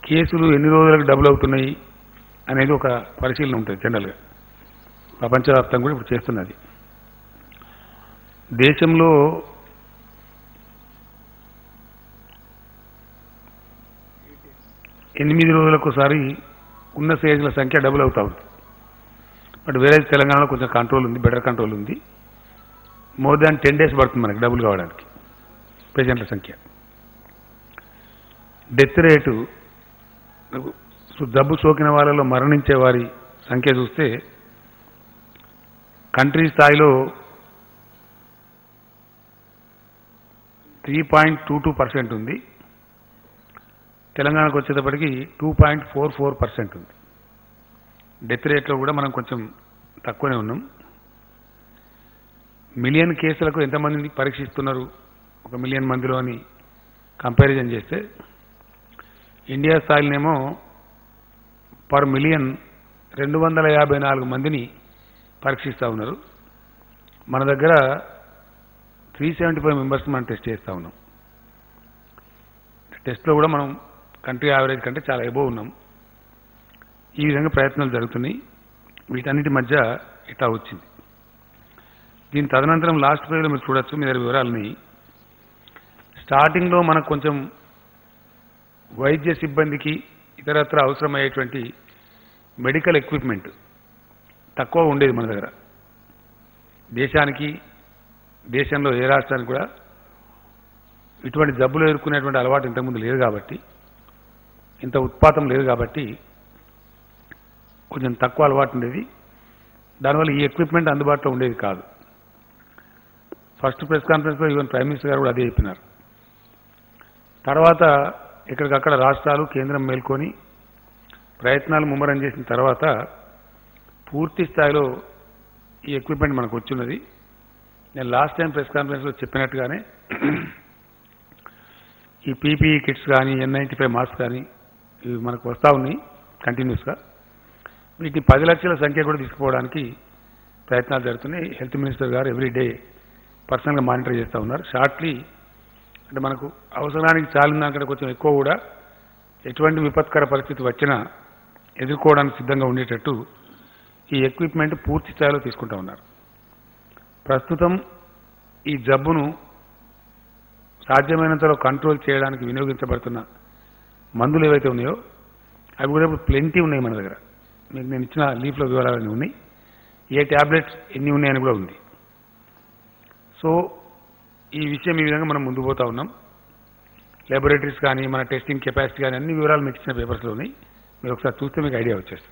కేసులు ఎన్ని రోజులకు డబుల్ అవుతున్నాయి అనేది ఒక పరిశీలన ఉంటుంది జనరల్గా ప్రపంచవ్యాప్తంగా కూడా ఇప్పుడు చేస్తున్నది దేశంలో ఎనిమిది రోజులకు ఒకసారి ఉన్న స్టేజ్ల సంఖ్య డబుల్ అవుతా ఉంది బట్ వేరే తెలంగాణలో కొంచెం కంట్రోల్ ఉంది బెటర్ కంట్రోల్ ఉంది మోర్ దాన్ టెన్ డేస్ పడుతుంది మనకి డబుల్ కావడానికి పేషెంట్ల సంఖ్య డెత్ రేటు సో జబ్బు సోకిన వాళ్ళలో మరణించే వారి సంఖ్య చూస్తే కంట్రీ స్థాయిలో three point two two percent ఉంది తెలంగాణకు వచ్చేటప్పటికి two point four four percent ఉంది డెత్ రేట్లో కూడా మనం కొంచెం తక్కువనే ఉన్నాం మిలియన్ కేసులకు ఎంతమంది పరీక్షిస్తున్నారు ఒక మిలియన్ మందిలో అని కంపారిజన్ చేస్తే ఇండియా స్థాయిలోనేమో పర్ మిలియన్ రెండు వందల యాభై నాలుగు మందిని పరీక్షిస్తూ ఉన్నారు మన దగ్గర త్రీ సెవెంటీ ఫైవ్ మెంబర్స్ మనం టెస్ట్ చేస్తూ ఉన్నాం టెస్ట్లో కూడా మనం కంట్రీ యావరేజ్ కంటే చాలా ఎబో ఉన్నాం ఈ విధంగా ప్రయత్నాలు జరుగుతున్నాయి వీటన్నిటి మధ్య ఇట్లా వచ్చింది దీని తదనంతరం లాస్ట్ పేజ్లో మీరు చూడొచ్చు మీ దగ్గర వివరాలని స్టార్టింగ్లో మనకు కొంచెం వైద్య సిబ్బందికి ఇతరత్ర అవసరమయ్యేటువంటి మెడికల్ ఎక్విప్మెంట్ తక్కువ ఉండేది మన దగ్గర దేశానికి దేశంలో ఏ రాష్ట్రానికి కూడా ఇటువంటి జబ్బులు ఎదుర్కొనేటువంటి అలవాటు ఇంతకుముందు లేదు కాబట్టి ఇంత ఉత్పాతం లేదు కాబట్టి కొంచెం తక్కువ అలవాటు ఉండేది దానివల్ల ఈ ఎక్విప్మెంట్ అందుబాటులో ఉండేది కాదు ఫస్ట్ ప్రెస్ కాన్ఫరెన్స్లో ఈవెన్ ప్రైమ్ మినిస్టర్ గారు కూడా అదే చెప్పినారు తర్వాత ఎక్కడికక్కడ రాష్ట్రాలు కేంద్రం మేల్కొని ప్రయత్నాలు ముమ్మరం చేసిన తర్వాత పూర్తి స్థాయిలో ఈ ఎక్విప్మెంట్ మనకు వచ్చిన్నది నేను లాస్ట్ టైం ప్రెస్ కాన్ఫరెన్స్లో చెప్పినట్టుగానే ఈ పీపీఈ కిట్స్ కానీ ఎన్ నైంటీ ఫైవ్ మాస్క్ కానీ ఇవి మనకు వస్తూ ఉన్నాయి కంటిన్యూస్గా వీటిని పది లక్షల సంఖ్య కూడా తీసుకుపోవడానికి ప్రయత్నాలు జరుగుతున్నాయి హెల్త్ మినిస్టర్ గారు ఎవ్రీ డే పర్సనల్గా మానిటర్ చేస్తూ ఉన్నారు షార్ట్లీ అంటే మనకు అవసరానికి చాలిన దానికంటే కొంచెం ఎక్కువ కూడా ఎటువంటి విపత్కర పరిస్థితి వచ్చినా ఎదుర్కోవడానికి సిద్ధంగా ఉండేటట్టు ఈ ఎక్విప్మెంట్ పూర్తి స్థాయిలో తీసుకుంటా ఉన్నారు ప్రస్తుతం ఈ జబ్బును సాధ్యమైనంతలో కంట్రోల్ చేయడానికి వినియోగించబడుతున్న మందులు ఏవైతే ఉన్నాయో అవి కూడా ఇప్పుడు ప్లెంటీ ఉన్నాయి మన దగ్గర మీకు నేను ఇచ్చిన లీఫ్లో వివరాలన్నీ ఉన్నాయి ఏ ట్యాబ్లెట్స్ ఎన్ని ఉన్నాయని కూడా ఉంది సో ఈ విషయం ఈ విధంగా మనం ముందు పోతా ఉన్నాం లాబొరేటరీస్ కానీ మన టెస్టింగ్ కెపాసిటీ కానీ అన్ని వివరాలు మీకు ఇచ్చిన పేపర్స్లో ఉన్నాయి మీరు ఒకసారి చూస్తే మీకు ఐడియా వచ్చేస్తుంది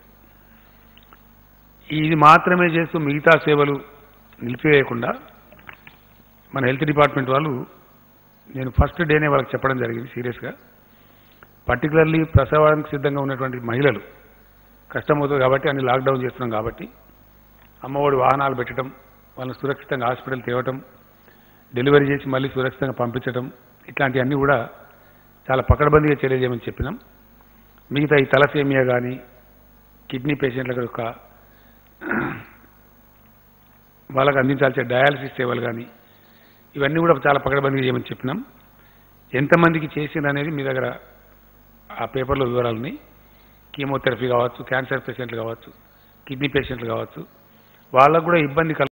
ఇది మాత్రమే చేస్తూ మిగతా సేవలు నిలిపివేయకుండా మన హెల్త్ డిపార్ట్మెంట్ వాళ్ళు నేను ఫస్ట్ డేనే వాళ్ళకి చెప్పడం జరిగింది సీరియస్గా పర్టికులర్లీ ప్రసవానికి సిద్ధంగా ఉన్నటువంటి మహిళలు కష్టమవుతుంది కాబట్టి అన్ని లాక్డౌన్ చేస్తున్నాం కాబట్టి అమ్మఒడి వాహనాలు పెట్టడం వాళ్ళని సురక్షితంగా హాస్పిటల్ తేవటం డెలివరీ చేసి మళ్ళీ సురక్షితంగా పంపించడం ఇట్లాంటివన్నీ కూడా చాలా పకడ్బందీగా తెలియజేయమని చెప్పినాం మిగతా ఈ తలసేమియా కానీ కిడ్నీ పేషెంట్ల యొక్క వాళ్ళకు అందించాల్సిన డయాలసిస్ సేవలు కానీ ఇవన్నీ కూడా చాలా పకడ్బందీగా చేయమని చెప్పినాం ఎంతమందికి చేసింది అనేది మీ దగ్గర ఆ పేపర్లో వివరాలు ఉన్నాయి కీమోథెరపీ కావచ్చు క్యాన్సర్ పేషెంట్లు కావచ్చు కిడ్నీ పేషెంట్లు కావచ్చు వాళ్ళకు కూడా ఇబ్బంది కల